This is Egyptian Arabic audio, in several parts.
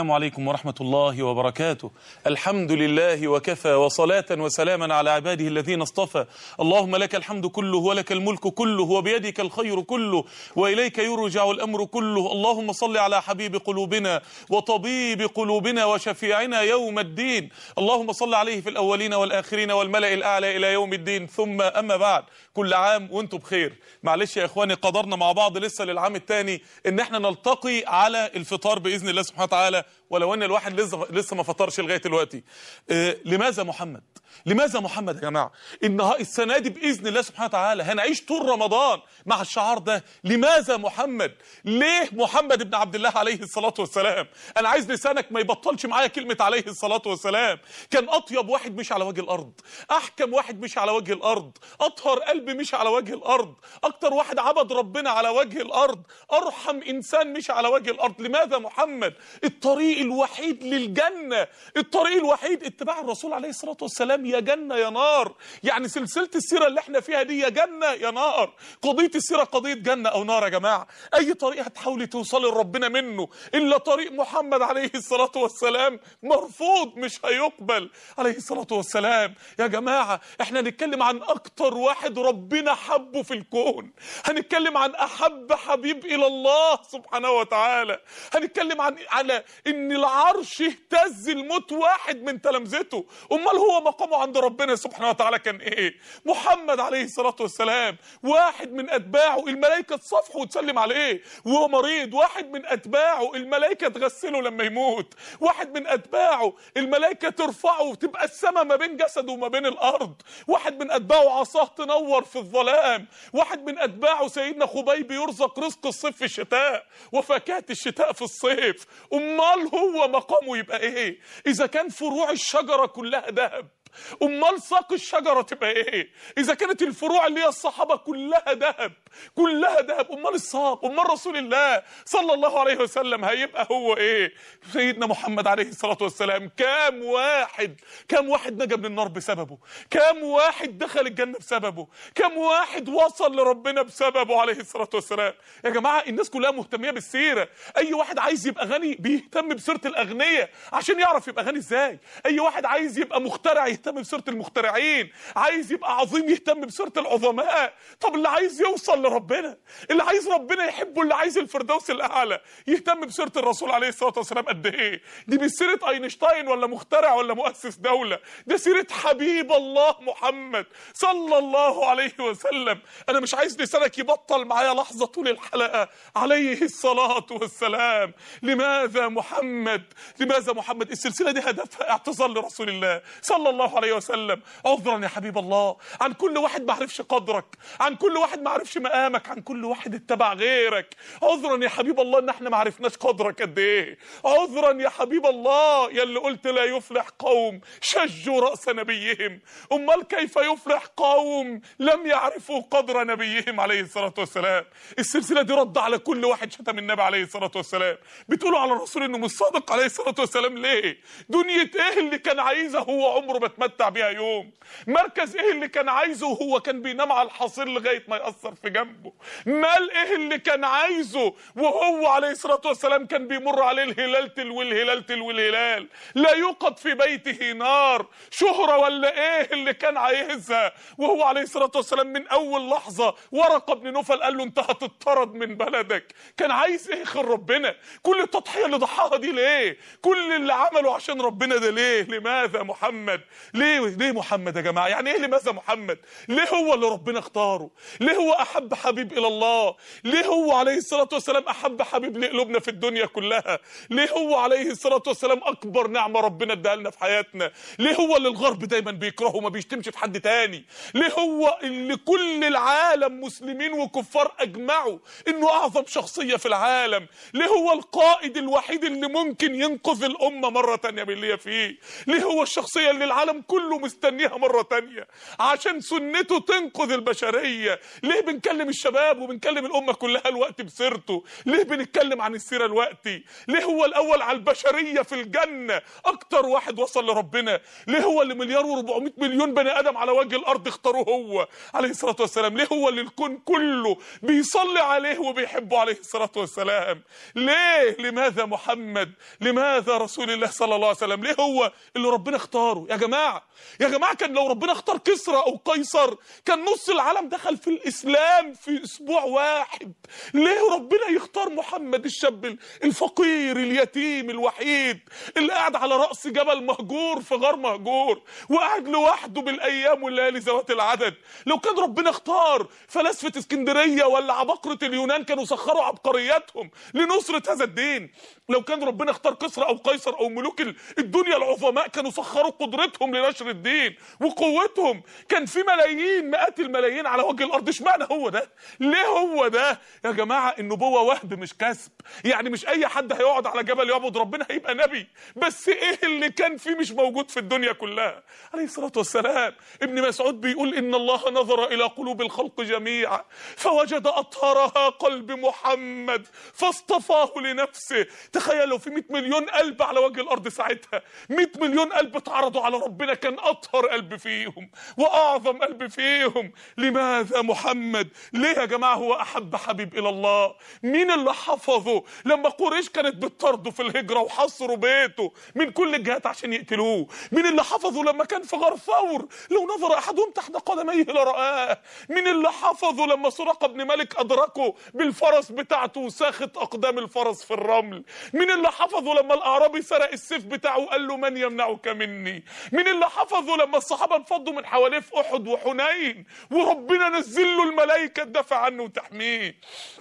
السلام عليكم ورحمة الله وبركاته الحمد لله وكفى وصلاة وسلاما على عباده الذين اصطفى اللهم لك الحمد كله ولك الملك كله وبيدك الخير كله وإليك يرجع الأمر كله اللهم صل على حبيب قلوبنا وطبيب قلوبنا وشفيعنا يوم الدين اللهم صل عليه في الأولين والآخرين والملأ الأعلى إلى يوم الدين ثم أما بعد كل عام وانتم بخير معلش يا إخواني قدرنا مع بعض لسه للعام الثاني إن احنا نلتقي على الفطار بإذن الله سبحانه وتعالى ولو ان الواحد لسه لسه ما فطرش لغايه دلوقتي آه لماذا محمد لماذا محمد يا جماعه النهار السنه دي باذن الله سبحانه وتعالى هنعيش طول رمضان مع الشعار ده لماذا محمد ليه محمد ابن عبد الله عليه الصلاه والسلام انا عايز لسانك ما يبطلش معايا كلمه عليه الصلاه والسلام كان اطيب واحد مش على وجه الارض احكم واحد مش على وجه الارض اطهر قلب مش على وجه الارض اكتر واحد عبد ربنا على وجه الارض ارحم انسان مش على وجه الارض لماذا محمد الطريق الوحيد للجنة الطريق الوحيد اتباع الرسول عليه الصلاة والسلام يا جنة يا نار يعني سلسلة السيرة اللي احنا فيها دي يا جنة يا نار قضية السيرة قضية جنة او نار يا جماعة اي طريق هتحاولي توصلي لربنا منه الا طريق محمد عليه الصلاة والسلام مرفوض مش هيقبل عليه الصلاة والسلام يا جماعة احنا هنتكلم عن اكتر واحد ربنا حبه في الكون هنتكلم عن احب حبيب الى الله سبحانه وتعالى هنتكلم عن على ان العرش اهتز الموت واحد من تلامذته امال هو مقامه عند ربنا سبحانه وتعالى كان ايه محمد عليه الصلاه والسلام واحد من اتباعه الملائكه تصافحه وتسلم عليه وهو مريض واحد من اتباعه الملائكه تغسله لما يموت واحد من اتباعه الملائكه ترفعه وتبقى السماء ما بين جسده وما بين الارض واحد من اتباعه عصاه تنور في الظلام واحد من اتباعه سيدنا خبيب يرزق رزق الصيف في الشتاء وفاكهه الشتاء في الصيف امال هو مقامه يبقى ايه اذا كان فروع الشجره كلها ذهب امال ساق الشجره تبقى ايه اذا كانت الفروع اللي هي الصحابه كلها ذهب كلها ذهب امال الساق امال رسول الله صلى الله عليه وسلم هيبقى هو ايه سيدنا محمد عليه الصلاه والسلام كام واحد كام واحد نجا من النار بسببه كام واحد دخل الجنه بسببه كام واحد وصل لربنا بسببه عليه الصلاه والسلام يا جماعه الناس كلها مهتميه بالسيره اي واحد عايز يبقى غني بيهتم بسيره الاغنياء عشان يعرف يبقى غني ازاي اي واحد عايز يبقى مخترع يهتم بسيره المخترعين عايز يبقى عظيم يهتم بسيره العظماء طب اللي عايز يوصل لربنا اللي عايز ربنا يحبه اللي عايز الفردوس الاعلى يهتم بسيره الرسول عليه الصلاه والسلام قد ايه دي مش سيره اينشتاين ولا مخترع ولا مؤسس دوله ده سيره حبيب الله محمد صلى الله عليه وسلم انا مش عايز لسانك يبطل معايا لحظه طول الحلقه عليه الصلاه والسلام لماذا محمد لماذا محمد السلسله دي هدفها اعتذار لرسول الله صلى الله عليه وسلم عذرا يا حبيب الله عن كل واحد ما عرفش قدرك عن كل واحد ما عرفش مقامك عن كل واحد اتبع غيرك عذرا يا حبيب الله ان احنا ما عرفناش قدرك قد ايه عذرا يا حبيب الله يا اللي قلت لا يفلح قوم شجوا راس نبيهم امال كيف يفلح قوم لم يعرفوا قدر نبيهم عليه الصلاه والسلام السلسله دي رد على كل واحد شتم النبي عليه الصلاه والسلام بتقولوا على الرسول انه مش صادق عليه الصلاه والسلام ليه دنيا ايه اللي كان عايزها هو عمره ما اتمتع بيها يوم مركز ايه اللي كان عايزه وهو كان بينام على الحصير لغايه ما ياثر في جنبه مال ايه اللي كان عايزه وهو عليه الصلاه والسلام كان بيمر عليه الهلال تلو الهلال تلو الهلال لا يوقد في بيته نار شهره ولا ايه اللي كان عايزها وهو عليه الصلاه والسلام من اول لحظه ورقه بن نوفل قال له انت هتطرد من بلدك كان عايز ايه خير ربنا كل التضحيه اللي ضحاها دي ليه كل اللي عمله عشان ربنا ده ليه لماذا محمد ليه ليه محمد يا جماعه يعني ايه لماذا محمد ليه هو اللي ربنا اختاره ليه هو احب حبيب الى الله ليه هو عليه الصلاه والسلام احب حبيب لقلوبنا في الدنيا كلها ليه هو عليه الصلاه والسلام اكبر نعمه ربنا اداها لنا في حياتنا ليه هو اللي الغرب دايما بيكرهه وما بيشتمش في حد تاني ليه هو اللي كل العالم مسلمين وكفار اجمعوا انه اعظم شخصيه في العالم ليه هو القائد الوحيد اللي ممكن ينقذ الامه مره تانية من اللي هي فيه ليه هو الشخصيه اللي العالم العالم كله مستنيها مرة تانية عشان سنته تنقذ البشرية ليه بنكلم الشباب وبنكلم الأمة كلها الوقت بسيرته ليه بنتكلم عن السيرة الوقتي ليه هو الأول على البشرية في الجنة أكتر واحد وصل لربنا ليه هو اللي مليار و400 مليون بني آدم على وجه الأرض اختاروه هو عليه الصلاة والسلام ليه هو اللي الكون كله بيصلي عليه وبيحبه عليه الصلاة والسلام ليه لماذا محمد لماذا رسول الله صلى الله عليه وسلم ليه هو اللي ربنا اختاره يا جماعة يا جماعة كان لو ربنا اختار كسرى أو قيصر كان نص العالم دخل في الإسلام في أسبوع واحد ليه ربنا يختار محمد الشاب الفقير اليتيم الوحيد اللي قاعد على رأس جبل مهجور في غار مهجور وقاعد لوحده بالأيام والليالي ذوات العدد لو كان ربنا اختار فلاسفة اسكندرية ولا عباقرة اليونان كانوا سخروا عبقرياتهم لنصرة هذا الدين لو كان ربنا اختار كسرى أو قيصر أو ملوك الدنيا العظماء كانوا سخروا قدرتهم لنشر الدين وقوتهم كان في ملايين مئات الملايين على وجه الأرض اشمعنى هو ده ليه هو ده يا جماعة النبوة وهب مش كسب يعني مش أي حد هيقعد على جبل يعبد ربنا هيبقى نبي بس إيه اللي كان فيه مش موجود في الدنيا كلها عليه الصلاة والسلام ابن مسعود بيقول إن الله نظر إلى قلوب الخلق جميعا فوجد أطهرها قلب محمد فاصطفاه لنفسه تخيلوا في 100 مليون قلب على وجه الأرض ساعتها 100 مليون قلب اتعرضوا على ربنا كان أطهر قلب فيهم وأعظم قلب فيهم لماذا محمد ليه يا جماعة هو أحب حبيب إلى الله مين اللي حفظه لما قريش كانت بتطرده في الهجرة وحصروا بيته من كل الجهات عشان يقتلوه مين اللي حفظه لما كان في غار ثور لو نظر أحدهم تحت قدميه لرآه مين اللي حفظه لما سرقة بن مالك أدركه بالفرس بتاعته وساخت أقدام الفرس في الرمل مين اللي حفظه لما الأعرابي سرق السيف بتاعه وقال له من يمنعك مني مين اللي حفظه لما الصحابة انفضوا من حواليه في أحد وحنين وربنا نزل له الملائكة تدافع عنه وتحميه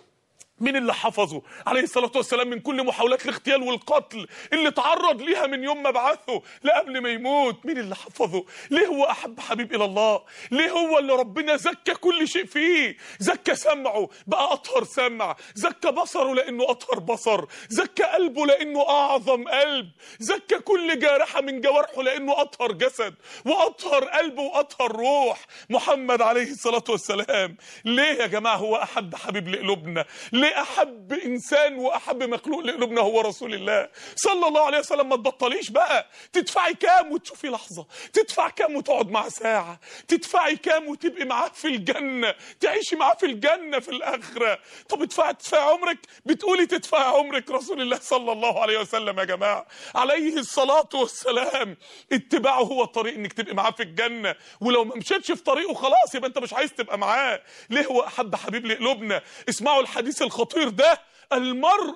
مين اللي حفظه عليه الصلاة والسلام من كل محاولات الاغتيال والقتل اللي تعرض ليها من يوم ما بعثه لقبل ما يموت مين اللي حفظه ليه هو أحب حبيب إلى الله ليه هو اللي ربنا زكى كل شيء فيه زكى سمعه بقى أطهر سمع زكى بصره لأنه أطهر بصر زكى قلبه لأنه أعظم قلب زكى كل جارحة من جوارحه لأنه أطهر جسد وأطهر قلب وأطهر روح محمد عليه الصلاة والسلام ليه يا جماعة هو أحب حبيب لقلوبنا ليه احب انسان واحب مخلوق لقلوبنا هو رسول الله صلى الله عليه وسلم ما تبطليش بقى تدفعي كام وتشوفي لحظه تدفع كام وتقعد معاه ساعه تدفعي كام وتبقي معاه في الجنه تعيشي معاه في الجنه في الاخره طب ادفعي تدفعي عمرك بتقولي تدفعي عمرك رسول الله صلى الله عليه وسلم يا جماعه عليه الصلاه والسلام اتباعه هو الطريق انك تبقي معاه في الجنه ولو ما مشيتش في طريقه خلاص يبقى انت مش عايز تبقى معاه ليه هو احب حبيب لقلوبنا اسمعوا الحديث الخطير ده المرء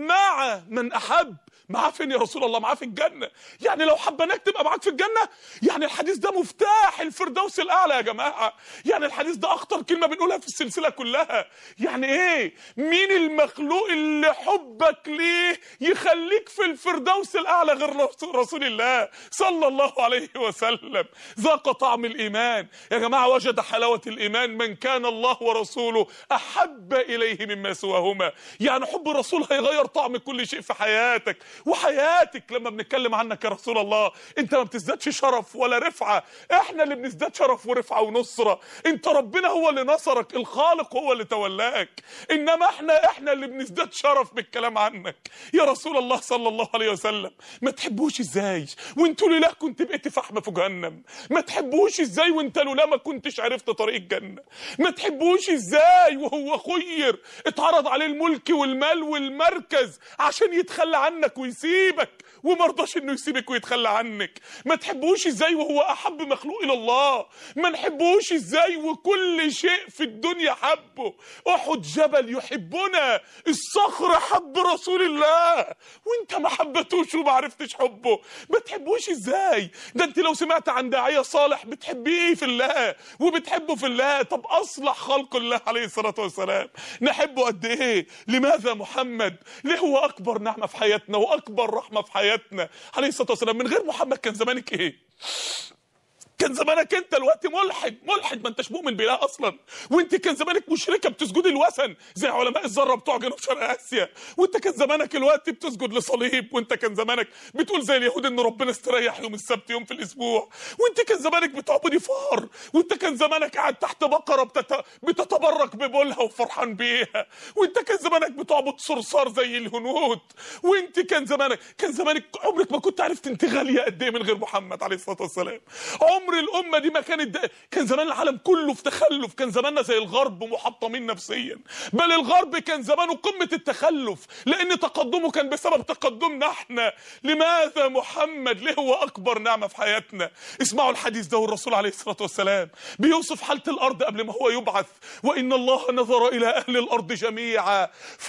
مع من احب معاه فين يا رسول الله معاه في الجنة يعني لو حبناك تبقى معاك في الجنة يعني الحديث ده مفتاح الفردوس الأعلى يا جماعة يعني الحديث ده أخطر كلمة بنقولها في السلسلة كلها يعني إيه مين المخلوق اللي حبك ليه يخليك في الفردوس الأعلى غير رسول الله صلى الله عليه وسلم ذاق طعم الإيمان يا جماعة وجد حلاوة الإيمان من كان الله ورسوله أحب إليه مما سواهما يعني حب الرسول هيغير طعم كل شيء في حياتك وحياتك لما بنتكلم عنك يا رسول الله انت ما بتزدادش شرف ولا رفعة احنا اللي بنزداد شرف ورفعة ونصرة انت ربنا هو اللي نصرك الخالق هو اللي تولاك انما احنا احنا اللي بنزداد شرف بالكلام عنك يا رسول الله صلى الله عليه وسلم ما تحبوش ازاي وانتوا لله كنت بقيت فحمة في جهنم ما تحبوش ازاي وانت لولا ما كنتش عرفت طريق الجنة ما تحبوش ازاي وهو خير اتعرض عليه الملك والمال والمركز عشان يتخلى عنك ويسيبك وما رضاش انه يسيبك ويتخلى عنك ما تحبوش ازاي وهو احب مخلوق الى الله ما نحبوش ازاي وكل شيء في الدنيا حبه احد جبل يحبنا الصخر حب رسول الله وانت ما حبتوش وما عرفتش حبه ما تحبوش ازاي ده انت لو سمعت عن داعيه صالح بتحبيه في الله وبتحبه في الله طب اصلح خلق الله عليه الصلاه والسلام نحبه قد ايه لماذا محمد ليه هو اكبر نعمه في حياتنا واكبر رحمه في حياتنا عليه الصلاه والسلام من غير محمد كان زمانك ايه كان زمانك انت دلوقتي ملحد ملحد ما انتش مؤمن بالله اصلا وانت كان زمانك مشركه بتسجدي الوثن زي علماء الذره بتوع جنوب شرق اسيا وانت كان زمانك الوقت بتسجد لصليب وانت كان زمانك بتقول زي اليهود ان ربنا استريح يوم السبت يوم في الاسبوع وانت كان زمانك بتعبدي فار وانت كان زمانك قاعد تحت بقره بتت... بتتبرك ببولها وفرحان بيها وانت كان زمانك بتعبد صرصار زي الهنود وانت كان زمانك كان زمانك عمرك ما كنت عرفت انت غاليه قد ايه من غير محمد عليه الصلاه والسلام عمر الامه دي ما كانت ده. كان زمان العالم كله في تخلف كان زماننا زي الغرب محطمين نفسيا بل الغرب كان زمانه قمه التخلف لان تقدمه كان بسبب تقدمنا احنا لماذا محمد ليه هو اكبر نعمه في حياتنا اسمعوا الحديث ده والرسول عليه الصلاه والسلام بيوصف حاله الارض قبل ما هو يبعث وان الله نظر الى اهل الارض جميعا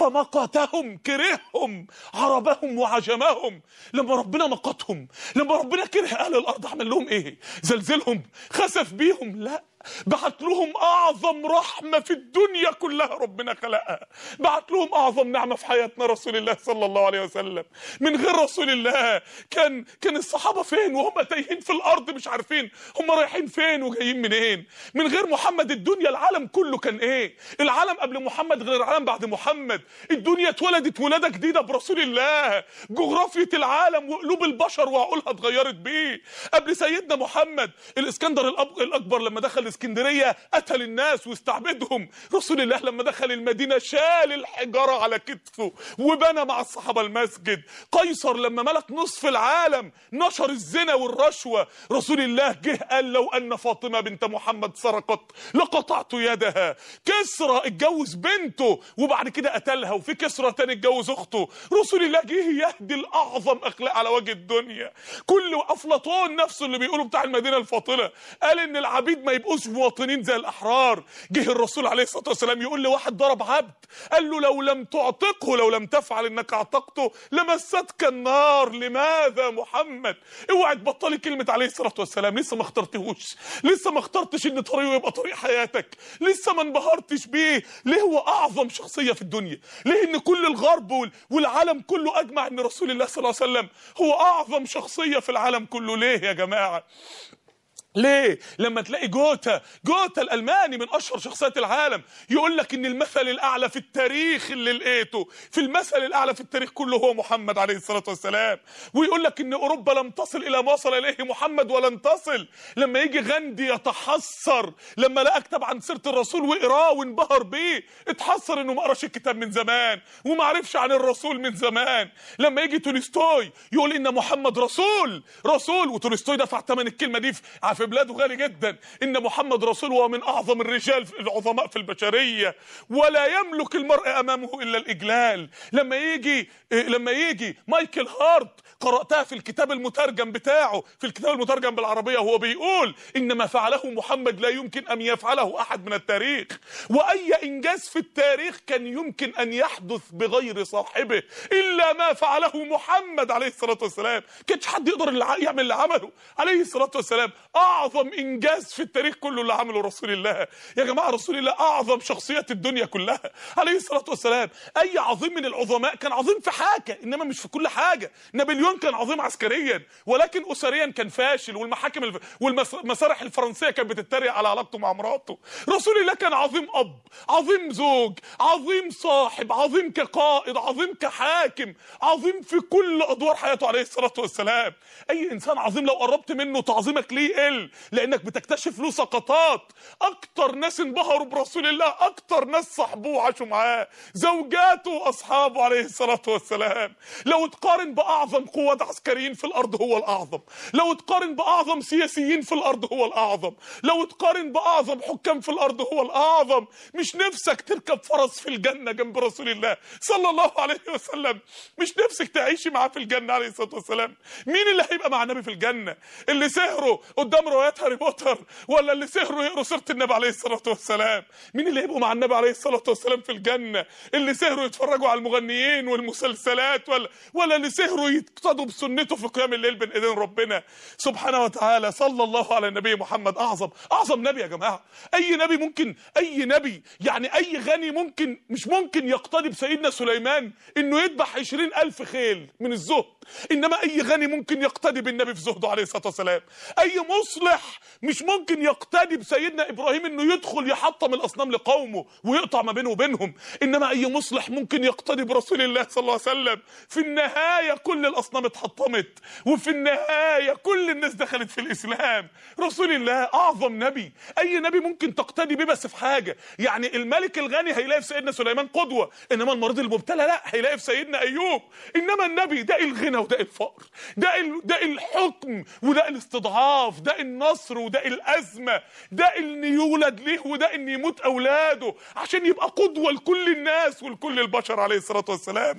فمقتهم كرههم عربهم وعجمهم لما ربنا مقتهم لما ربنا كره اهل الارض عمل لهم ايه زلزلهم خسف بيهم لا بعت لهم اعظم رحمه في الدنيا كلها ربنا خلقها بعت لهم اعظم نعمه في حياتنا رسول الله صلى الله عليه وسلم من غير رسول الله كان كان الصحابه فين وهم تايهين في الارض مش عارفين هم رايحين فين وجايين منين من غير محمد الدنيا العالم كله كان ايه العالم قبل محمد غير العالم بعد محمد الدنيا اتولدت ولاده جديده برسول الله جغرافيه العالم وقلوب البشر وعقولها اتغيرت بيه قبل سيدنا محمد الاسكندر الأب- الاكبر لما دخل اسكندريه قتل الناس واستعبدهم رسول الله لما دخل المدينه شال الحجاره على كتفه وبنى مع الصحابه المسجد قيصر لما ملك نصف العالم نشر الزنا والرشوه رسول الله جه قال لو ان فاطمه بنت محمد سرقت لقطعت يدها كسرى اتجوز بنته وبعد كده قتلها وفي كسرى تاني اتجوز اخته رسول الله جه يهدي الاعظم اخلاق على وجه الدنيا كل افلاطون نفسه اللي بيقولوا بتاع المدينه الفاضله قال ان العبيد ما يبقوش مواطنين زي الاحرار جه الرسول عليه الصلاه والسلام يقول لواحد ضرب عبد قال له لو لم تعتقه لو لم تفعل انك اعتقته لمستك النار لماذا محمد اوعى تبطلي كلمه عليه الصلاه والسلام لسه ما اخترتهوش لسه ما اخترتش ان طريقه يبقى طريق حياتك لسه ما انبهرتش بيه ليه هو اعظم شخصيه في الدنيا ليه ان كل الغرب وال- والعالم كله اجمع ان رسول الله صلى الله عليه وسلم هو اعظم شخصيه في العالم كله ليه يا جماعه ليه؟ لما تلاقي جوتا جوتا الألماني من أشهر شخصيات العالم يقول لك إن المثل الأعلى في التاريخ اللي لقيته في المثل الأعلى في التاريخ كله هو محمد عليه الصلاة والسلام ويقول لك إن أوروبا لم تصل إلى ما وصل إليه محمد ولن تصل لما يجي غاندي يتحسر لما لقى كتاب عن سيرة الرسول وقراه وانبهر بيه اتحسر إنه ما قراش الكتاب من زمان وما عرفش عن الرسول من زمان لما يجي تولستوي يقول إن محمد رسول رسول وتولستوي دفع ثمن الكلمة دي في في بلاده غالي جدا ان محمد رسول هو من اعظم الرجال في- العظماء في البشريه ولا يملك المرء امامه الا الاجلال لما يجي إيه، لما يجي مايكل هارت قراتها في الكتاب المترجم بتاعه في الكتاب المترجم بالعربيه وهو بيقول ان ما فعله محمد لا يمكن ان يفعله احد من التاريخ واي انجاز في التاريخ كان يمكن ان يحدث بغير صاحبه الا ما فعله محمد عليه الصلاه والسلام كانش حد يقدر اللي ع- يعمل اللي عمله عليه الصلاه والسلام اعظم انجاز في التاريخ كله اللي عمله رسول الله يا جماعه رسول الله اعظم شخصيات الدنيا كلها عليه الصلاه والسلام اي عظيم من العظماء كان عظيم في حاجه انما مش في كل حاجه نابليون كان عظيم عسكريا ولكن اسريا كان فاشل والمحاكم الف... والمسارح الفرنسيه كانت بتتريق على علاقته مع مراته رسول الله كان عظيم اب عظيم زوج عظيم صاحب عظيم كقائد عظيم كحاكم عظيم في كل ادوار حياته عليه الصلاه والسلام اي انسان عظيم لو قربت منه تعظيمك ليه يقل لانك بتكتشف له سقطات اكتر ناس انبهروا برسول الله اكتر ناس صاحبوه وعاشوا معاه زوجاته واصحابه عليه الصلاه والسلام لو تقارن باعظم قوات عسكريين في الارض هو الاعظم لو تقارن باعظم سياسيين في الارض هو الاعظم لو تقارن باعظم حكام في الارض هو الاعظم مش نفسك تركب فرس في الجنه جنب رسول الله صلى الله عليه وسلم مش نفسك تعيشي معاه في الجنه عليه الصلاه والسلام مين اللي هيبقى مع النبي في الجنه اللي سهروا قدام روايات هاري بوتر ولا اللي سهروا يقروا سيره النبي عليه الصلاه والسلام مين اللي هيبقوا مع النبي عليه الصلاه والسلام في الجنه اللي سهروا يتفرجوا على المغنيين والمسلسلات ولا ولا اللي سهروا يقتدوا بسنته في قيام الليل بين ايدين ربنا سبحانه وتعالى صلى الله على النبي محمد اعظم اعظم نبي يا جماعه اي نبي ممكن اي نبي يعني اي غني ممكن مش ممكن يقتدي بسيدنا سليمان انه يذبح عشرين الف خيل من الزهد انما اي غني ممكن يقتدي بالنبي في زهده عليه الصلاه والسلام اي مصلح مش ممكن يقتدي بسيدنا ابراهيم انه يدخل يحطم الاصنام لقومه ويقطع ما بينه وبينهم انما اي مصلح ممكن يقتدي برسول الله صلى الله عليه وسلم في النهايه كل الاصنام اتحطمت وفي النهايه كل الناس دخلت في الاسلام رسول الله اعظم نبي اي نبي ممكن تقتدي بيه بس في حاجه يعني الملك الغني هيلاقي في سيدنا سليمان قدوه انما المريض المبتلى لا هيلاقي في سيدنا ايوب انما النبي ده الغنى وده الفقر ده ال... ده الحكم وده الاستضعاف ده النصر وده الازمه ده ان يولد ليه وده ان يموت اولاده عشان يبقى قدوه لكل الناس ولكل البشر عليه الصلاه والسلام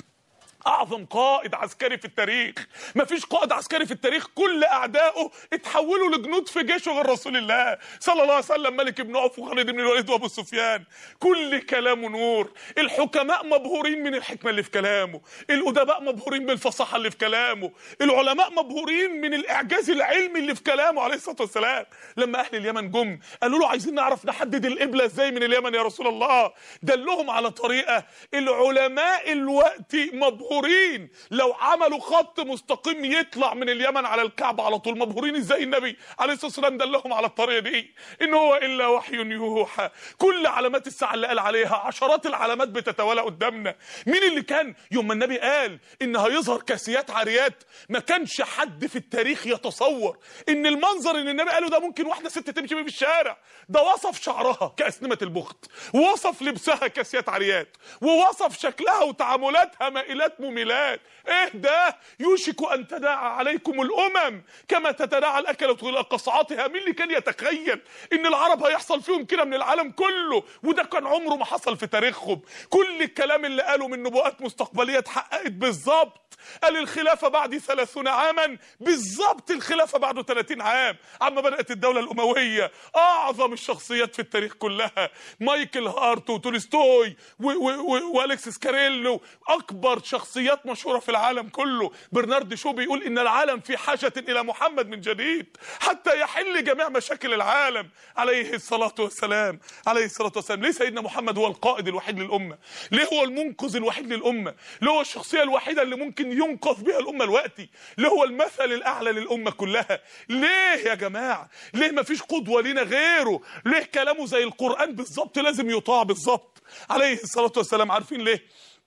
اعظم قائد عسكري في التاريخ مفيش قائد عسكري في التاريخ كل اعدائه اتحولوا لجنود في جيشه غير رسول الله صلى الله عليه وسلم ملك بن عوف وخالد بن الوليد وابو سفيان كل كلامه نور الحكماء مبهورين من الحكمه اللي في كلامه الادباء مبهورين بالفصاحه اللي في كلامه العلماء مبهورين من الاعجاز العلمي اللي في كلامه عليه الصلاه والسلام لما اهل اليمن جم قالوا له عايزين نعرف نحدد القبله ازاي من اليمن يا رسول الله دلهم على طريقه العلماء الوقت مبهورين مبهورين لو عملوا خط مستقيم يطلع من اليمن على الكعبه على طول مبهورين ازاي النبي عليه الصلاه والسلام دلهم على الطريقه دي ان هو الا وحي يوحى كل علامات الساعه اللي قال عليها عشرات العلامات بتتوالى قدامنا مين اللي كان يوم ما النبي قال ان هيظهر كاسيات عاريات ما كانش حد في التاريخ يتصور ان المنظر اللي النبي قاله ده ممكن واحده ست تمشي بيه في الشارع ده وصف شعرها كاسنمه البخت ووصف لبسها كاسيات عاريات ووصف شكلها وتعاملاتها مائلات مميلات ايه ده يوشك ان تداعى عليكم الامم كما تتداعى الاكله الى قصعاتها مين اللي كان يتخيل ان العرب هيحصل فيهم كده من العالم كله وده كان عمره ما حصل في تاريخهم كل الكلام اللي قاله من نبوءات مستقبليه اتحققت بالظبط قال الخلافه بعد 30 عاما بالظبط الخلافه بعد 30 عام عما بدات الدوله الامويه اعظم الشخصيات في التاريخ كلها مايكل هارت وتولستوي والكسس كاريلو اكبر شخصيات مشهوره في العالم كله برنارد شو بيقول ان العالم في حاجه الى محمد من جديد حتى يحل جميع مشاكل العالم عليه الصلاه والسلام عليه الصلاه والسلام ليه سيدنا محمد هو القائد الوحيد للامه ليه هو المنقذ الوحيد للامه ليه هو الشخصيه الوحيده اللي ممكن ينقذ بها الامه الوقتي ليه هو المثل الاعلى للامه كلها ليه يا جماعه ليه مفيش قدوه لينا غيره ليه كلامه زي القران بالظبط لازم يطاع بالظبط عليه الصلاه والسلام عارفين ليه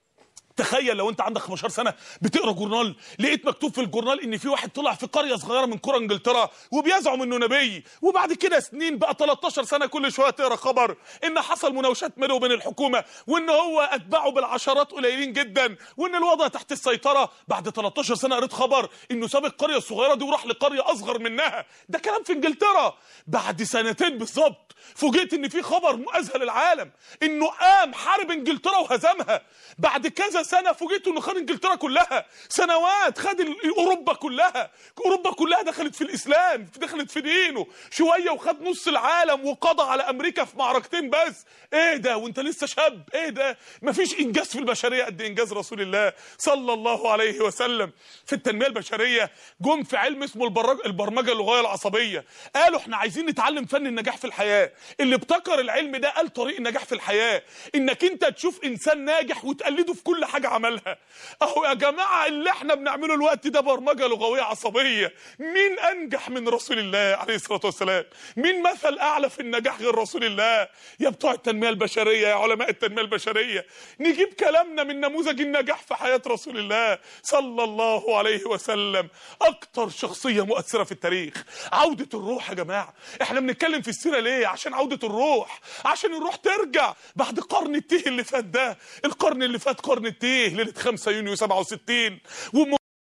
تخيل لو انت عندك 15 سنه بتقرا جورنال لقيت مكتوب في الجورنال ان في واحد طلع في قريه صغيره من قرى انجلترا وبيزعم انه نبي وبعد كده سنين بقى 13 سنه كل شويه تقرا خبر ان حصل مناوشات بينه وبين الحكومه وان هو اتباعه بالعشرات قليلين جدا وان الوضع تحت السيطره بعد 13 سنه قريت خبر انه ساب القريه الصغيره دي وراح لقريه اصغر منها ده كلام في انجلترا بعد سنتين بالظبط فوجئت ان في خبر اذهل العالم انه قام حارب انجلترا وهزمها بعد كذا سنه فوجئت انه خد انجلترا كلها سنوات خد اوروبا كلها اوروبا كلها دخلت في الاسلام دخلت في دينه شويه وخد نص العالم وقضى على امريكا في معركتين بس ايه ده وانت لسه شاب ايه ده مفيش انجاز في البشريه قد انجاز رسول الله صلى الله عليه وسلم في التنميه البشريه جم في علم اسمه البرج... البرمجه اللغويه العصبيه قالوا احنا عايزين نتعلم فن النجاح في الحياه اللي ابتكر العلم ده قال طريق النجاح في الحياه انك انت تشوف انسان ناجح وتقلده في كل حاجه عملها اهو يا جماعه اللي احنا بنعمله الوقت ده برمجه لغويه عصبيه مين انجح من رسول الله عليه الصلاه والسلام مين مثل اعلى في النجاح غير رسول الله يا بتوع التنميه البشريه يا علماء التنميه البشريه نجيب كلامنا من نموذج النجاح في حياه رسول الله صلى الله عليه وسلم اكتر شخصيه مؤثره في التاريخ عوده الروح يا جماعه احنا بنتكلم في السيره ليه عشان عوده الروح عشان الروح ترجع بعد قرن التيه اللي فات ده القرن اللي فات قرن التيه ليله 5 يونيو 67 وام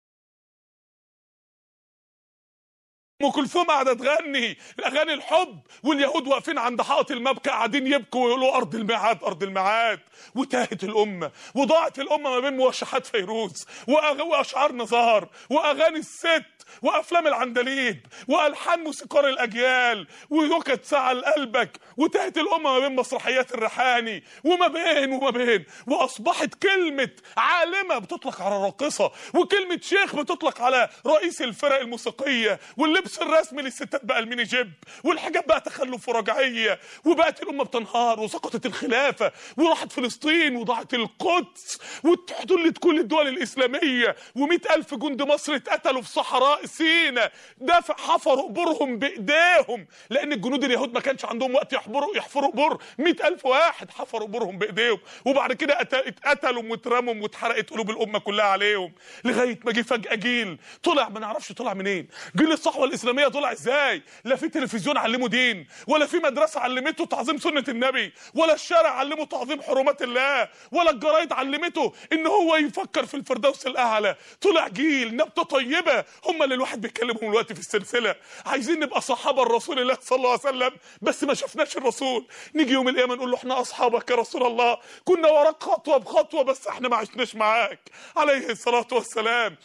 ام كلثوم قاعده تغني اغاني الحب واليهود واقفين عند حائط المبكى قاعدين يبكوا ويقولوا ارض الميعاد ارض الميعاد وتاهت الامه وضاعت الامه ما بين موشحات فيروز واشعار نزار واغاني الست وافلام العندليب والحان موسيقار الاجيال ونكت ساعه لقلبك وتاهت الامه ما بين مسرحيات الريحاني وما بين وما بين واصبحت كلمه عالمه بتطلق على راقصه وكلمه شيخ بتطلق على رئيس الفرق الموسيقيه واللبس واللبس الرسمي للستات بقى الميني جيب والحجاب بقى تخلف ورجعيه وبقت الامه بتنهار وسقطت الخلافه وراحت فلسطين وضاعت القدس واحتلت كل الدول الاسلاميه و ألف جند مصر اتقتلوا في صحراء سيناء دافع حفروا قبورهم بايديهم لان الجنود اليهود ما كانش عندهم وقت يحفروا يحفروا قبور مئة ألف واحد حفروا قبورهم بايديهم وبعد كده ات- اتقتلوا واترموا واتحرقت قلوب الامه كلها عليهم لغايه ما جه فجاه جيل طلع ما نعرفش طلع منين جيل الصحوه الاسلاميه طلع ازاي لا في تلفزيون علمه دين ولا في مدرسه علمته تعظيم سنه النبي ولا الشارع علمه تعظيم حرمات الله ولا الجرايد علمته ان هو يفكر في الفردوس الاعلى طلع جيل نبته طيبه هم اللي الواحد بيتكلمهم دلوقتي في السلسله عايزين نبقى صحابه الرسول الله صلى الله عليه وسلم بس ما شفناش الرسول نيجي يوم القيامه نقول له احنا اصحابك يا رسول الله كنا وراك خطوه بخطوه بس احنا ما عشناش معاك عليه الصلاه والسلام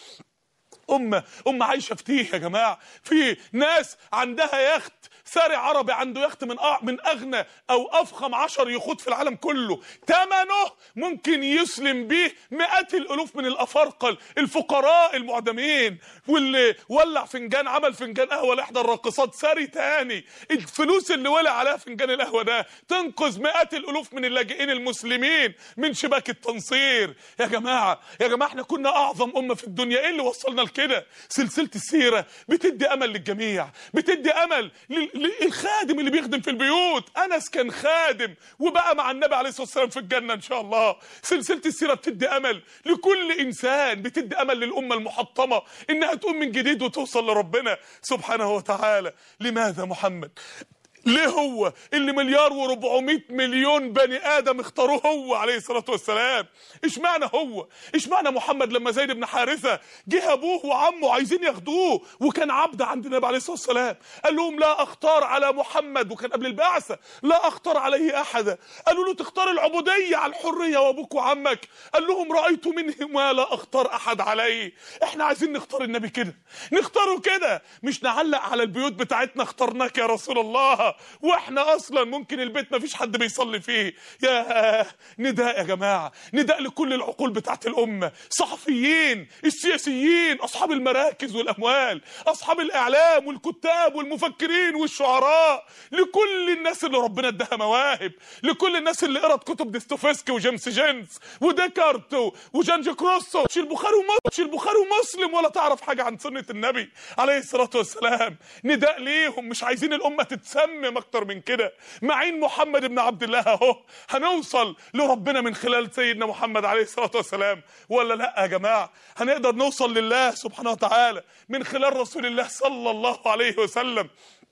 أمة أمة عايشة في تيه يا جماعة في ناس عندها يخت ثري عربي عنده يخت من أع... من أغنى أو أفخم عشر يخوت في العالم كله ثمنه ممكن يسلم بيه مئات الألوف من الأفارقة الفقراء المعدمين واللي ولع فنجان عمل فنجان قهوة لإحدى الراقصات ثري تاني الفلوس اللي ولع عليها فنجان القهوة ده تنقذ مئات الألوف من اللاجئين المسلمين من شباك التنصير يا جماعة يا جماعة احنا كنا أعظم أمة في الدنيا إيه اللي وصلنا لكده سلسلة السيرة بتدي أمل للجميع بتدي أمل لل- للخادم اللي بيخدم في البيوت أنس كان خادم وبقى مع النبي عليه الصلاة والسلام في الجنة إن شاء الله سلسلة السيرة بتدي أمل لكل إنسان بتدي أمل للأمة المحطمة إنها تقوم من جديد وتوصل لربنا سبحانه وتعالى لماذا محمد ليه هو اللي مليار و400 مليون بني ادم اختاروه هو عليه الصلاه والسلام اشمعنى هو اشمعنى محمد لما زيد بن حارثه جه ابوه وعمه عايزين ياخدوه وكان عبد عند النبي عليه الصلاه والسلام قال لهم لا اختار على محمد وكان قبل البعثه لا اختار عليه احدا قالوا له تختار العبوديه على الحريه وابوك وعمك قال لهم رايت منهم ما لا اختار احد عليه احنا عايزين نختار النبي كده نختاره كده مش نعلق على البيوت بتاعتنا اخترناك يا رسول الله واحنا اصلا ممكن البيت ما فيش حد بيصلي فيه يا نداء يا جماعه نداء لكل العقول بتاعت الامه صحفيين السياسيين اصحاب المراكز والاموال اصحاب الاعلام والكتاب والمفكرين والشعراء لكل الناس اللي ربنا اداها مواهب لكل الناس اللي قرت كتب ديستوفسكي وجيمس جينز وديكارت و- وجان جاك روسو مش البخاري ومسلم مش البخاري ومسلم ولا تعرف حاجه عن سنه النبي عليه الصلاه والسلام نداء ليهم مش عايزين الامه تتسمم اكتر من كده معين محمد بن عبد الله اهو هنوصل لربنا من خلال سيدنا محمد عليه الصلاه والسلام ولا لا يا جماعه هنقدر نوصل لله سبحانه وتعالى من خلال رسول الله صلى الله عليه وسلم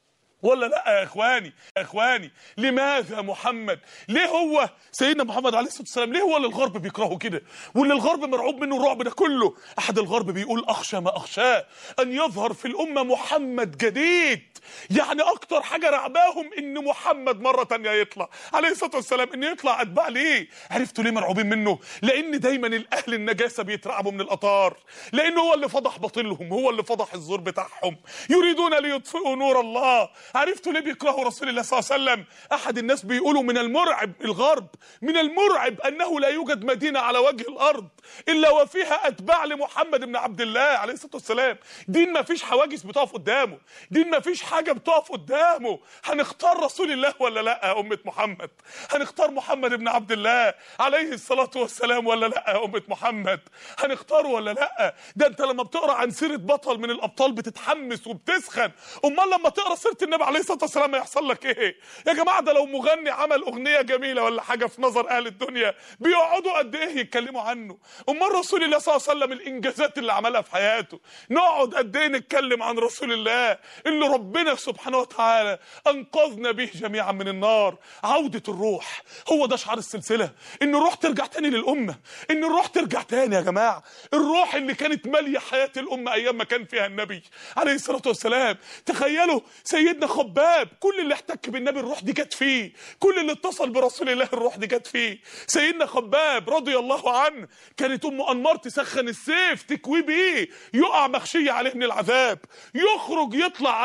ولا لا يا اخواني يا اخواني لماذا محمد ليه هو سيدنا محمد عليه الصلاه والسلام ليه هو اللي الغرب بيكرهه كده واللي الغرب مرعوب منه الرعب ده كله احد الغرب بيقول اخشى ما اخشاه ان يظهر في الامه محمد جديد يعني اكتر حاجه رعباهم ان محمد مره تانية يطلع عليه الصلاه والسلام ان يطلع اتباع ليه عرفتوا ليه مرعوبين منه لان دايما الاهل النجاسه بيترعبوا من الاطار لان هو اللي فضح باطلهم هو اللي فضح الزور بتاعهم يريدون ليطفئوا نور الله عرفتوا ليه بيكرهوا رسول الله صلى الله عليه وسلم احد الناس بيقولوا من المرعب الغرب من المرعب انه لا يوجد مدينه على وجه الارض الا وفيها اتباع لمحمد بن عبد الله عليه الصلاه والسلام دين ما فيش حواجز بتقف قدامه دين ما فيش حاجه بتقف قدامه هنختار رسول الله ولا لا يا امه محمد هنختار محمد بن عبد الله عليه الصلاه والسلام ولا لا يا امه محمد هنختاره ولا لا ده انت لما بتقرا عن سيره بطل من الابطال بتتحمس وبتسخن امال لما تقرا سيره النبي عليه الصلاه والسلام هيحصل لك ايه يا جماعه ده لو مغني عمل اغنيه جميله ولا حاجه في نظر اهل الدنيا بيقعدوا قد ايه يتكلموا عنه امال رسول الله صلى الله عليه وسلم الانجازات اللي عملها في حياته نقعد قد ايه نتكلم عن رسول الله اللي ربنا سبحانه وتعالى انقذنا به جميعا من النار عوده الروح هو ده شعار السلسله ان الروح ترجع تاني للامه ان الروح ترجع تاني يا جماعه الروح اللي كانت ماليه حياه الامه ايام ما كان فيها النبي عليه الصلاه والسلام تخيلوا سيدنا خباب كل اللي احتك بالنبي الروح دي جت فيه كل اللي اتصل برسول الله الروح دي جت فيه سيدنا خباب رضي الله عنه كانت ام انمار تسخن السيف تكوي بيه يقع مخشيه عليه من العذاب يخرج يطلع على بيت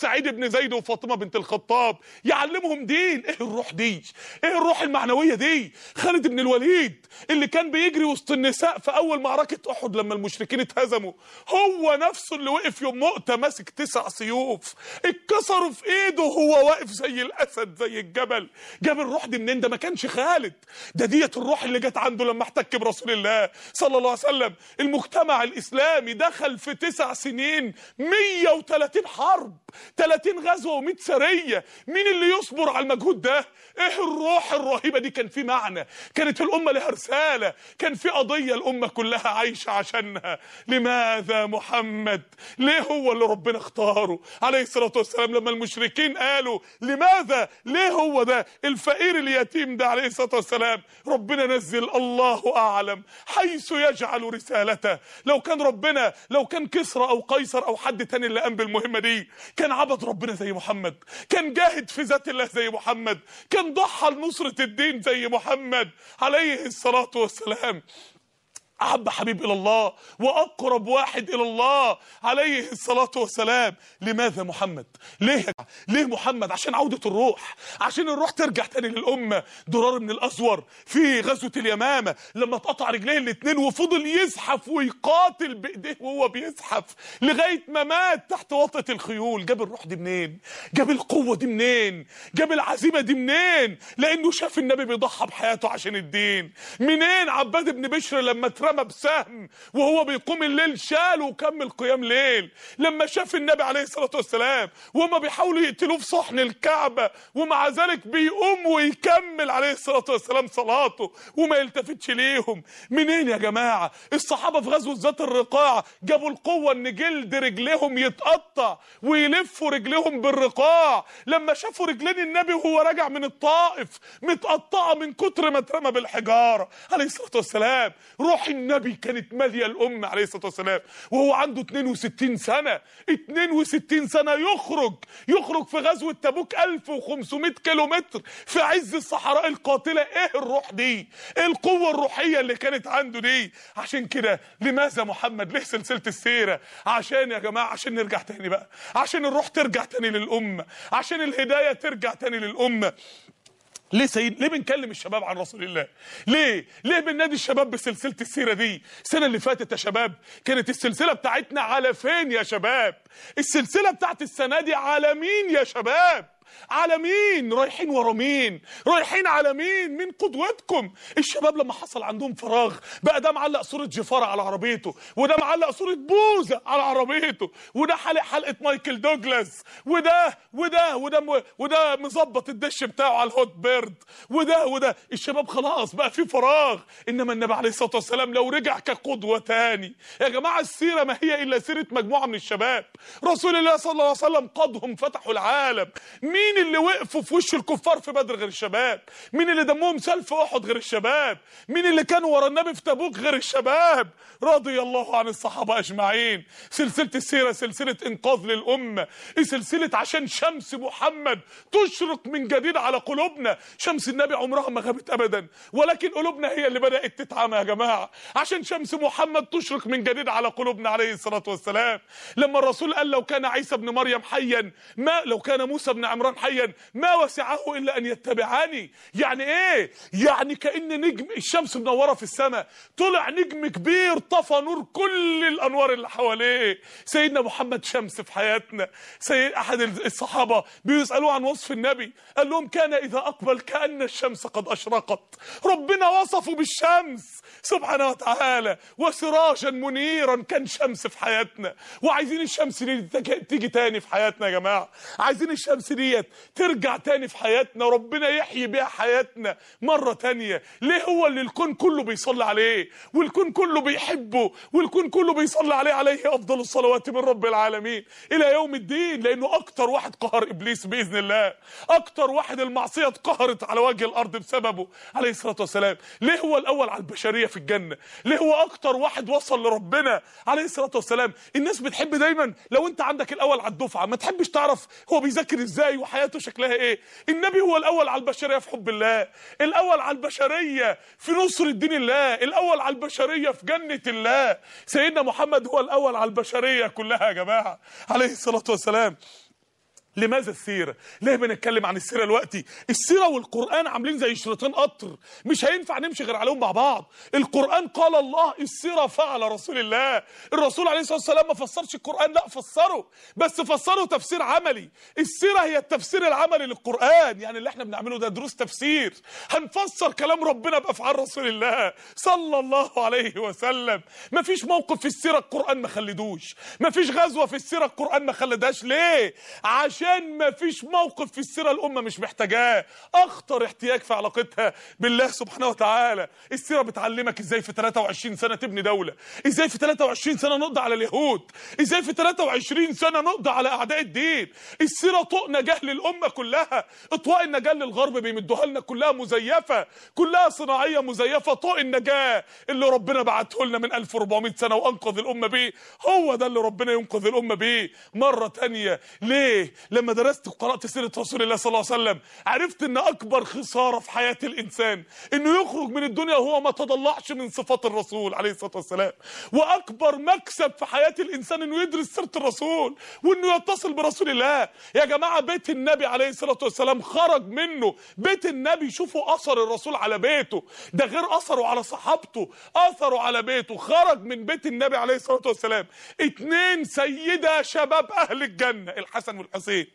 سعيد بن زيد وفاطمه بنت الخطاب يعلمهم دين ايه الروح دي ايه الروح المعنويه دي خالد بن الوليد اللي كان بيجري وسط النساء في اول معركه احد لما المشركين اتهزموا هو نفسه اللي وقف يوم مؤتة ماسك تسع سيوف اتكسروا في ايده وهو واقف زي الاسد زي الجبل جاب الروح دي منين ده ما كانش خالد ده ديت الروح اللي جت عنده لما احتك برسول الله صلى الله عليه وسلم المجتمع الاسلامي دخل في تسع سنين 130 حرب 30 غزوه و100 سريه مين اللي يصبر على المجهود ده ايه الروح الرهيبه دي كان في معنى كانت الامه لها رساله كان في قضيه الامه كلها عايشه عشانها لماذا محمد ليه هو اللي ربنا اختاره عليه الصلاه والسلام لما المشركين قالوا لماذا ليه هو ده الفقير اليتيم ده عليه الصلاه والسلام ربنا نزل الله اعلم حيث يجعل رسالته لو كان ربنا لو كان كسرى او قيصر او حد تاني اللي قام بالمهمه دي كان عبد ربنا زي محمد كان جاهد في ذات الله زي محمد كان ضحى لنصرة الدين زي محمد عليه الصلاة والسلام أحب حبيب إلى الله وأقرب واحد إلى الله عليه الصلاة والسلام لماذا محمد ليه ليه محمد عشان عودة الروح عشان الروح ترجع تاني للأمة درار من الأزور في غزوة اليمامة لما اتقطع رجليه الاتنين وفضل يزحف ويقاتل بإيديه وهو بيزحف لغاية ما مات تحت وطأة الخيول جاب الروح دي منين جاب القوة دي منين جاب العزيمة دي منين لأنه شاف النبي بيضحى بحياته عشان الدين منين عباد بن بشر لما اترمى بسهم وهو بيقوم الليل شال وكمل قيام ليل لما شاف النبي عليه الصلاة والسلام وهما بيحاولوا يقتلوه في صحن الكعبة ومع ذلك بيقوم ويكمل عليه الصلاة والسلام صلاته وما يلتفتش ليهم منين يا جماعة الصحابة في غزوة ذات الرقاع جابوا القوة ان جلد رجليهم يتقطع ويلفوا رجليهم بالرقاع لما شافوا رجلين النبي وهو راجع من الطائف متقطعة من كتر ما اترمى بالحجارة عليه الصلاة والسلام روح النبي كانت مالية الأمة عليه الصلاة والسلام وهو عنده 62 سنة 62 سنة يخرج يخرج في غزوة تبوك 1500 كيلو متر في عز الصحراء القاتلة ايه الروح دي ايه القوة الروحية اللي كانت عنده دي عشان كده لماذا محمد ليه سلسلة السيرة عشان يا جماعة عشان نرجع تاني بقى عشان الروح ترجع تاني للأمة عشان الهداية ترجع تاني للأمة ليه سيد ليه بنكلم الشباب عن رسول الله ليه ليه بننادي الشباب بسلسله السيره دي السنه اللي فاتت يا شباب كانت السلسله بتاعتنا على فين يا شباب السلسله بتاعت السنه دي على مين يا شباب على مين رايحين ورا مين رايحين على مين مين قدوتكم الشباب لما حصل عندهم فراغ بقى ده معلق صورة جفارة على عربيته وده معلق صورة بوزة على عربيته وده حلق حلقة مايكل دوجلاس وده وده وده م- وده مظبط الدش بتاعه على الهوت بيرد وده وده الشباب خلاص بقى في فراغ انما النبي عليه الصلاة والسلام لو رجع كقدوة تاني يا جماعة السيرة ما هي الا سيرة مجموعة من الشباب رسول الله صلى الله عليه وسلم قادهم فتحوا العالم مين اللي وقفوا في وش الكفار في بدر غير الشباب مين اللي دمهم سال في احد غير الشباب مين اللي كانوا ورا النبي في تبوك غير الشباب رضي الله عن الصحابه اجمعين سلسله السيره سلسله انقاذ للامه سلسله عشان شمس محمد تشرق من جديد على قلوبنا شمس النبي عمرها ما غابت ابدا ولكن قلوبنا هي اللي بدات تتعمى يا جماعه عشان شمس محمد تشرق من جديد على قلوبنا عليه الصلاه والسلام لما الرسول قال لو كان عيسى ابن مريم حيا ما لو كان موسى بن عمران حيا ما وسعه الا ان يتبعني يعني ايه يعني كان نجم الشمس منوره في السماء طلع نجم كبير طفى نور كل الانوار اللي حواليه سيدنا محمد شمس في حياتنا سيد احد الصحابه بيسالوه عن وصف النبي قال لهم كان اذا اقبل كان الشمس قد اشرقت ربنا وصفه بالشمس سبحانه وتعالى وسراجا منيرا كان شمس في حياتنا وعايزين الشمس دي تج- تيجي تاني في حياتنا يا جماعه عايزين الشمس ديت ترجع تاني في حياتنا ربنا يحيي بيها حياتنا مره تانية ليه هو اللي الكون كله بيصلي عليه والكون كله بيحبه والكون كله بيصلي عليه عليه افضل الصلوات من رب العالمين الى يوم الدين لانه اكتر واحد قهر ابليس باذن الله اكتر واحد المعصيه اتقهرت على وجه الارض بسببه عليه الصلاه والسلام ليه هو الاول على البشريه في الجنه ليه هو اكتر واحد وصل لربنا عليه الصلاه والسلام الناس بتحب دايما لو انت عندك الاول على الدفعه ما تحبش تعرف هو بيذاكر ازاي وحياته شكلها ايه النبي هو الاول على البشريه في حب الله الاول على البشريه في نصر دين الله الاول على البشريه في جنه الله سيدنا محمد هو الاول على البشريه كلها يا جماعه عليه الصلاه والسلام لماذا السيره ليه بنتكلم عن السيره دلوقتي السيره والقران عاملين زي شريطين قطر مش هينفع نمشي غير عليهم مع بعض القران قال الله السيره فعل رسول الله الرسول عليه الصلاه والسلام ما فسرش القران لا فسره بس فسره تفسير عملي السيره هي التفسير العملي للقران يعني اللي احنا بنعمله ده دروس تفسير هنفسر كلام ربنا بافعال رسول الله صلى الله عليه وسلم مفيش موقف في السيره القران ما خلدوش مفيش غزوه في السيره القران ما خلدهاش ليه عشان مفيش موقف في السيره الامه مش محتاجاه اخطر احتياج في علاقتها بالله سبحانه وتعالى السيره بتعلمك ازاي في 23 سنه تبني دوله ازاي في 23 سنه نقضي على اليهود ازاي في 23 سنه نقضي على اعداء الدين السيره طوق نجاه للامه كلها اطواق النجاه للغرب بيمدوها لنا كلها مزيفه كلها صناعيه مزيفه طوق النجاه اللي ربنا بعته لنا من 1400 سنه وانقذ الامه بيه هو ده اللي ربنا ينقذ الامه بيه مره تانية ليه لما درست وقرات سيره رسول الله صلى الله عليه وسلم عرفت ان اكبر خساره في حياه الانسان انه يخرج من الدنيا وهو ما تضلعش من صفات الرسول عليه الصلاه والسلام واكبر مكسب في حياه الانسان انه يدرس سيره الرسول وانه يتصل برسول الله يا جماعه بيت النبي عليه الصلاه والسلام خرج منه بيت النبي شوفوا اثر الرسول على بيته ده غير اثره على صحابته اثره على بيته خرج من بيت النبي عليه الصلاه والسلام اتنين سيده شباب اهل الجنه الحسن والحسين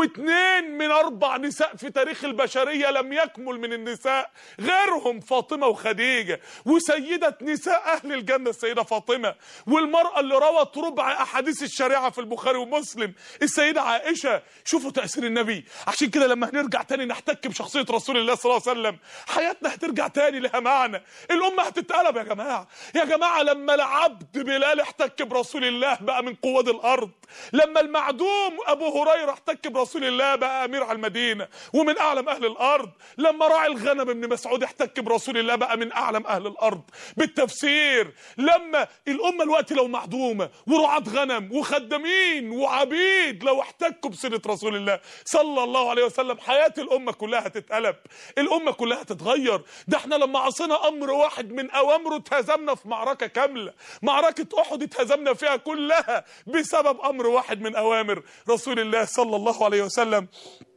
واتنين من اربع نساء في تاريخ البشريه لم يكمل من النساء غيرهم فاطمه وخديجه وسيده نساء اهل الجنه السيده فاطمه والمراه اللي روت ربع احاديث الشريعه في البخاري ومسلم السيده عائشه شوفوا تاثير النبي عشان كده لما هنرجع تاني نحتك بشخصيه رسول الله صلى الله عليه وسلم حياتنا هترجع تاني لها معنى الامه هتتقلب يا جماعه يا جماعه لما العبد بلال احتك برسول الله بقى من قواد الارض لما المعدوم ابو هريره احتك برسول الله بقى امير على المدينه ومن اعلم اهل الارض لما راعي الغنم ابن مسعود احتك برسول الله بقى من اعلم اهل الارض بالتفسير لما الامه الوقت لو معدومه ورعاة غنم وخدامين وعبيد لو احتكوا بسيره رسول الله صلى الله عليه وسلم حياه الامه كلها هتتقلب الامه كلها هتتغير ده احنا لما عصينا امر واحد من اوامره اتهزمنا في معركه كامله معركه احد اتهزمنا فيها كلها بسبب امر واحد من اوامر رسول الله صلى الله عليه وسلم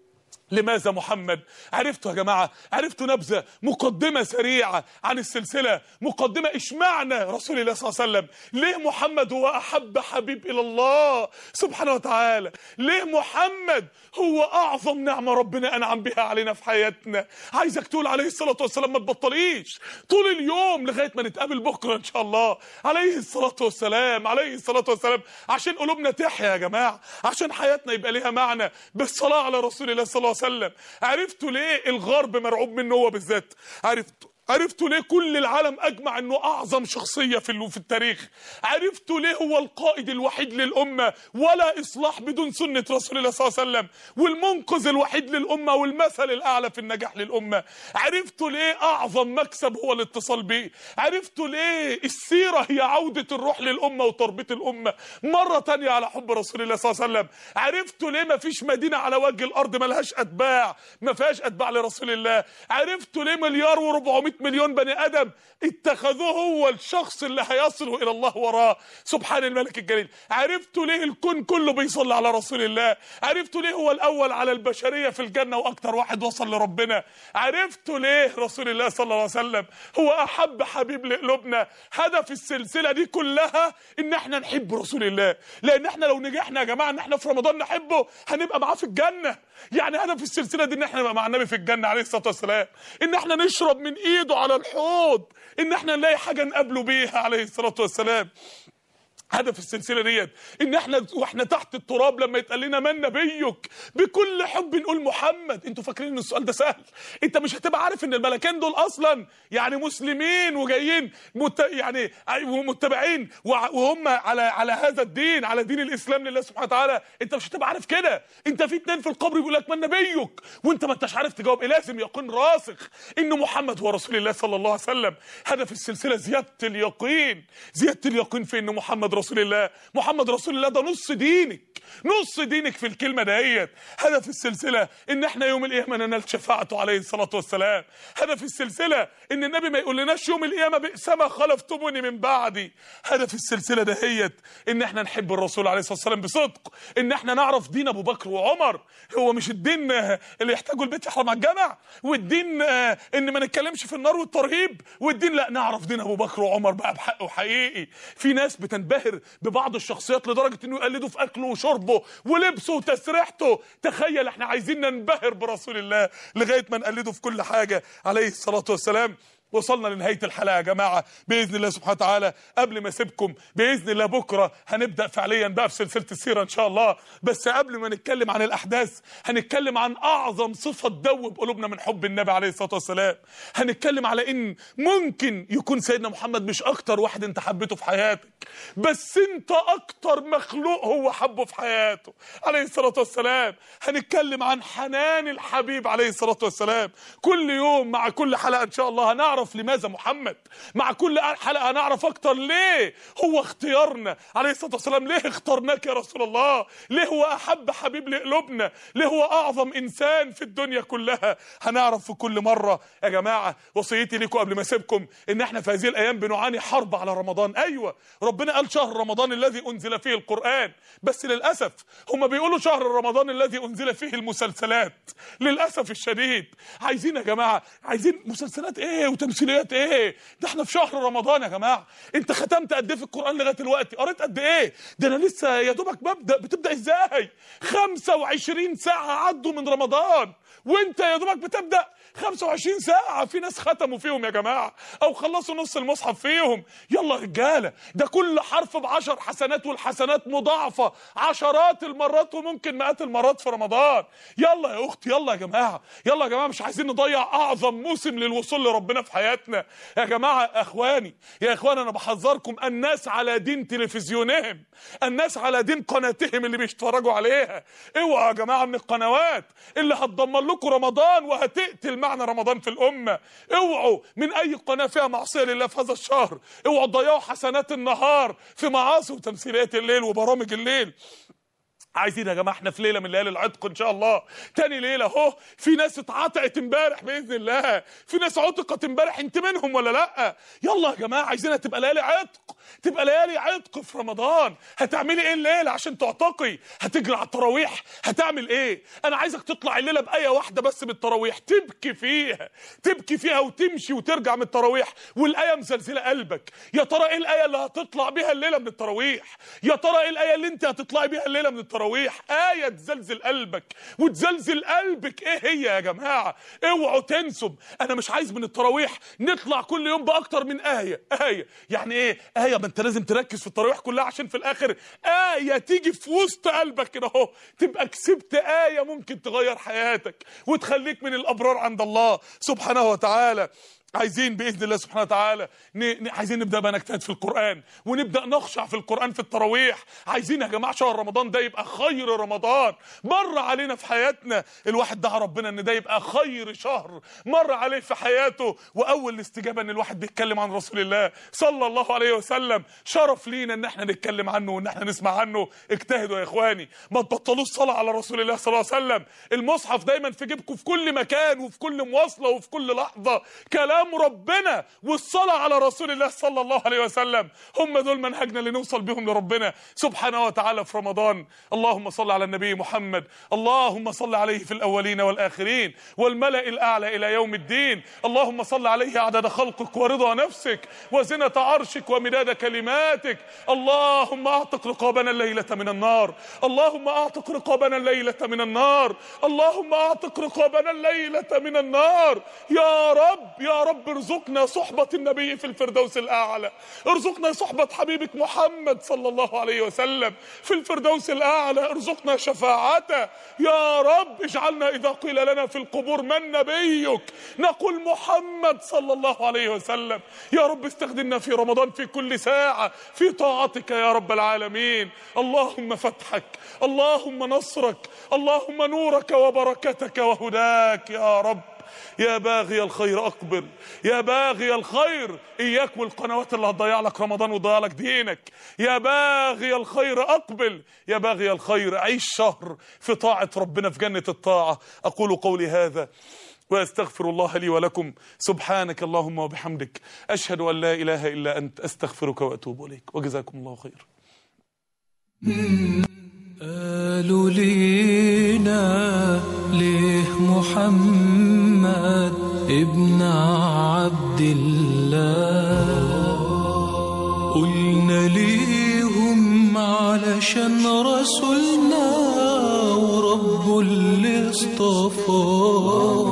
لماذا محمد عرفتوا يا جماعة عرفتوا نبذة مقدمة سريعة عن السلسلة مقدمة اشمعنى رسول الله صلى الله عليه وسلم ليه محمد هو أحب حبيب إلى الله سبحانه وتعالى ليه محمد هو أعظم نعمة ربنا أنعم بها علينا في حياتنا عايزك تقول عليه الصلاة والسلام ما تبطليش طول اليوم لغاية ما نتقابل بكرة إن شاء الله عليه الصلاة والسلام عليه الصلاة والسلام عشان قلوبنا تحيا يا جماعة عشان حياتنا يبقى ليها معنى بالصلاة على رسول الله صلى الله عليه وسلم عرفتوا ليه الغرب مرعوب منه هو بالذات عرفتوا عرفتوا ليه كل العالم اجمع انه اعظم شخصيه في في التاريخ عرفتوا ليه هو القائد الوحيد للامه ولا اصلاح بدون سنه رسول الله صلى الله عليه وسلم والمنقذ الوحيد للامه والمثل الاعلى في النجاح للامه عرفتوا ليه اعظم مكسب هو الاتصال بيه عرفتوا ليه السيره هي عوده الروح للامه وتربيه الامه مره تانية على حب رسول الله صلى الله عليه وسلم عرفتوا ليه ما فيش مدينه على وجه الارض ملهاش اتباع ما فيهاش اتباع لرسول الله عرفتوا ليه مليار و400 مليون بني ادم اتخذوه هو الشخص اللي هيصلوا الى الله وراه سبحان الملك الجليل عرفتوا ليه الكون كله بيصلي على رسول الله عرفتوا ليه هو الاول على البشريه في الجنه واكتر واحد وصل لربنا عرفتوا ليه رسول الله صلى الله عليه وسلم هو احب حبيب لقلوبنا هدف السلسله دي كلها ان احنا نحب رسول الله لان احنا لو نجحنا يا جماعه ان احنا في رمضان نحبه هنبقى معاه في الجنه يعني هدف السلسله دي ان احنا نبقى مع النبي في الجنه عليه الصلاه والسلام ان احنا نشرب من ايده على الحوض ان احنا نلاقي حاجه نقابله بيها عليه الصلاه والسلام هدف السلسله ديت ان احنا واحنا تحت التراب لما يتقال لنا من نبيك بكل حب نقول محمد انتوا فاكرين ان السؤال ده سهل انت مش هتبقى عارف ان الملكين دول اصلا يعني مسلمين وجايين مت... يعني ومتبعين وهم على على هذا الدين على دين الاسلام لله سبحانه وتعالى انت مش هتبقى عارف كده انت في اتنين في القبر بيقول لك من نبيك وانت ما انتش عارف تجاوب ايه لازم يكون راسخ ان محمد هو رسول الله صلى الله عليه وسلم هدف السلسله زياده اليقين زياده اليقين في ان محمد رسول الله محمد رسول الله ده نص دينك نص دينك في الكلمه دهيت هدف السلسله ان احنا يوم القيامه ننال شفاعته عليه الصلاه والسلام هدف السلسله ان النبي ما يقولناش يوم القيامه بئس ما خلفتموني من بعدي هدف السلسله دهيت ان احنا نحب الرسول عليه الصلاه والسلام بصدق ان احنا نعرف دين ابو بكر وعمر هو مش الدين آه، اللي يحتاجه البيت يحرم على الجامع والدين آه، ان ما نتكلمش في النار والترهيب والدين لا نعرف دين ابو بكر وعمر بقى بحقه حقيقي في ناس بتنبهر ببعض الشخصيات لدرجه انه يقلدوا في اكله وشربه ولبسه وتسريحته تخيل احنا عايزين ننبهر برسول الله لغايه ما نقلده في كل حاجه عليه الصلاه والسلام وصلنا لنهاية الحلقة يا جماعة بإذن الله سبحانه وتعالى قبل ما أسيبكم بإذن الله بكرة هنبدأ فعليا بقى في سلسلة السيرة إن شاء الله بس قبل ما نتكلم عن الأحداث هنتكلم عن أعظم صفة تدوب قلوبنا من حب النبي عليه الصلاة والسلام هنتكلم على إن ممكن يكون سيدنا محمد مش أكتر واحد أنت حبيته في حياتك بس أنت أكتر مخلوق هو حبه في حياته عليه الصلاة والسلام هنتكلم عن حنان الحبيب عليه الصلاة والسلام كل يوم مع كل حلقة إن شاء الله هنعرف لماذا محمد مع كل حلقة هنعرف أكتر ليه هو اختيارنا عليه الصلاة والسلام ليه اخترناك يا رسول الله ليه هو أحب حبيب لقلوبنا ليه هو أعظم إنسان في الدنيا كلها هنعرف في كل مرة يا جماعة وصيتي لكم قبل ما أسيبكم إن إحنا في هذه الأيام بنعاني حرب على رمضان أيوة ربنا قال شهر رمضان الذي أنزل فيه القرآن بس للأسف هم بيقولوا شهر رمضان الذي أنزل فيه المسلسلات للأسف الشديد عايزين يا جماعة عايزين مسلسلات إيه وتمثيليات إيه ده إحنا في شهر رمضان يا جماعة أنت ختمت قد إيه في القرآن لغاية دلوقتي قريت قد إيه ده أنا لسه يا دوبك ببدأ بتبدأ إزاي 25 ساعة عدوا من رمضان وانت يا دوبك بتبدا 25 ساعه في ناس ختموا فيهم يا جماعه او خلصوا نص المصحف فيهم يلا يا رجاله ده كل حرف بعشر حسنات والحسنات مضاعفه عشرات المرات وممكن مئات المرات في رمضان يلا يا اختي يلا يا جماعه يلا يا جماعه مش عايزين نضيع اعظم موسم للوصول لربنا في حياتنا يا جماعه اخواني يا اخوان انا بحذركم الناس على دين تلفزيونهم الناس على دين قناتهم اللي بيتفرجوا عليها اوعوا يا جماعه من القنوات اللي هتدمر لكم رمضان وهتقتل معنى رمضان في الامه اوعوا من اي قناه فيها معصيه لله في هذا الشهر اوعوا تضيعوا حسنات النهار في معاصي وتمثيليات الليل وبرامج الليل عايزين يا جماعه احنا في ليله من ليالي العتق ان شاء الله تاني ليله اهو في ناس اتعتقت امبارح باذن الله في ناس عتقت امبارح انت منهم ولا لا يلا يا جماعه عايزينها تبقى ليالي عتق تبقى ليالي عتق في رمضان هتعملي ايه الليله عشان تعتقي هتجري على التراويح هتعمل ايه انا عايزك تطلع الليله بايه واحده بس من التراويح تبكي فيها تبكي فيها وتمشي وترجع من التراويح والايه مزلزله قلبك يا ترى ايه الايه اللي هتطلع بيها الليله من التراويح يا ترى ايه الايه اللي انت هتطلعي بيها الليله من التراويح آية تزلزل قلبك وتزلزل قلبك ايه هي يا جماعة اوعوا تنسوا انا مش عايز من التراويح نطلع كل يوم باكتر من آية آية يعني ايه آية ما انت لازم تركز في التراويح كلها عشان في الاخر آية تيجي في وسط قلبك كده اهو تبقى كسبت آية ممكن تغير حياتك وتخليك من الابرار عند الله سبحانه وتعالى عايزين باذن الله سبحانه وتعالى ن... ن... عايزين نبدا بقى نجتهد في القران ونبدا نخشع في القران في التراويح عايزين يا جماعه شهر رمضان ده يبقى خير رمضان مر علينا في حياتنا الواحد دعا ربنا ان ده يبقى خير شهر مر عليه في حياته واول الاستجابه ان الواحد بيتكلم عن رسول الله صلى الله عليه وسلم شرف لينا ان احنا نتكلم عنه وان احنا نسمع عنه اجتهدوا يا اخواني ما تبطلوش صلاه على رسول الله صلى الله عليه وسلم المصحف دايما في جيبكم في كل مكان وفي كل مواصله وفي كل لحظه كلام كلام ربنا والصلاة على رسول الله صلى الله عليه وسلم هم دول منهجنا اللي نوصل بهم لربنا سبحانه وتعالى في رمضان اللهم صل على النبي محمد اللهم صل عليه في الأولين والآخرين والملأ الأعلى إلى يوم الدين اللهم صل عليه عدد خلقك ورضا نفسك وزنة عرشك ومداد كلماتك اللهم أعتق رقابنا الليلة من النار اللهم أعتق رقابنا الليلة من النار اللهم أعتق رقابنا الليلة من النار يا رب يا رب ارزقنا صحبة النبي في الفردوس الأعلى ارزقنا صحبة حبيبك محمد صلى الله عليه وسلم في الفردوس الأعلى ارزقنا شفاعته يا رب اجعلنا إذا قيل لنا في القبور من نبيك نقول محمد صلى الله عليه وسلم يا رب استخدمنا في رمضان في كل ساعة في طاعتك يا رب العالمين اللهم فتحك اللهم نصرك اللهم نورك وبركتك وهداك يا رب يا باغي الخير أقبل يا باغي الخير إياك والقنوات اللي هتضيع لك رمضان وتضيع لك دينك يا باغي الخير أقبل يا باغي الخير عيش شهر في طاعة ربنا في جنة الطاعة أقول قولي هذا واستغفر الله لي ولكم سبحانك اللهم وبحمدك اشهد ان لا اله الا انت استغفرك واتوب اليك وجزاكم الله خير قالوا لينا ليه محمد ابن عبد الله قلنا ليهم علشان رسولنا ورب اللي اصطفاه